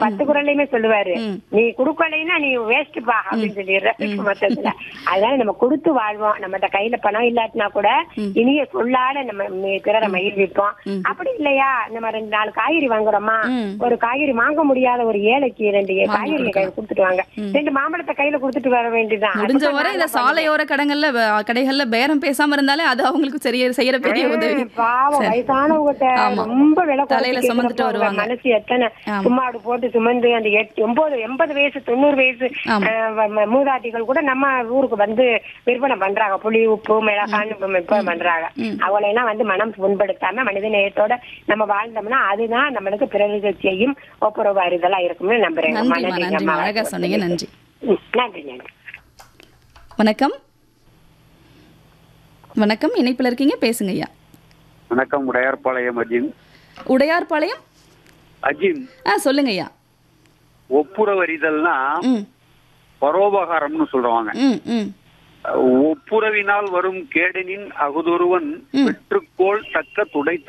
பத்து குரல்லையுமே சொல்லுவாரு ம். நீ குடுக்கலைன்னா நீ வேஸ்ட்பா அப்படின்னு சொல்லிடுறாரு மொத்தத்துல அதனால நம்ம கொடுத்து வாழ்வோம் நம்மகிட்ட கையில பணம் இல்லாட்டினா கூட இனிய சொல்லால நம்ம மி- பிறரை மகிழ்விப்போம் அப்படி இல்லையா நம்ம ரெண்டு நாலு காய்கறி வாங்குறோமா ம். ஒரு காய்கறி வாங்க முடியாத ஒரு ஏழைக்கு ரெண்டு வாங்கி காய்கறி கையில கொடுத்துட்டு வாங்க ரெண்டு மாம்பழத்தை கையில கொடுத்துட்டு வர வேண்டியதுதான் முடிஞ்ச அதுதான் வரை இந்த நாங்க சாலையோர கடங்கள்ல வ- கடைகள்ல பேரம் பேசாம இருந்தாலே அது அவங்களுக்கு சரிய செய்யற பெரிய உதவி பாவம் சரி. வயசானவங்க ஆமா. ரொம்ப விலை தலையில கொடுத்து சுமந்துட்டு கேட்கிறப்போ அவங்க வருவாங்க. மனசு எத்தனை ஆமா. சும்மாடு போட்டு சுமந்து அந்த எட்டு- ஒன்பது எண்பது வயசு தொண்ணூறு வயசு ஆமா. அஹ், வ- ம- மூதாட்டிகள் கூட நம்ம ஊருக்கு வந்து விற்பனை பண்றாங்க புளி உப்பு மிளகான்னு இப்ப விற்பனை பண்றாங்க அவளை எல்லாம் வந்து மனம் புண்படுத்தாம மனித நேயத்தோட நம்ம வாழ்ந்தோம்னா அதுதான் நம்மளுக்கு பிறகு செய்யும் ஒப்புரவு அறிதலா இருக்கும்னு நம்புறேன் நன்றிம்மா நன்றிங்க நன்றிம்மா அம்மா. அழகா சொன்னீங்க நன்றி ம், நன்றி நன்றி வணக்கம் வணக்கம் இணைப்புல இருக்கீங்க பேசுங்க ஐயா வணக்கம் உடையார்பாளையம் அஜிம் உடையார்பாளையம் அஜிம் ஆ சொல்லுங்க ஐயா ஒப்புரவறிதல்னா ம் பரோபகாரம்னு சொல்றாங்க ம் ம் ஒப்புரவினால் வரும் கேடனின் அகுதொருவன் வெற்றுக்கோள் தக்க துடைத்து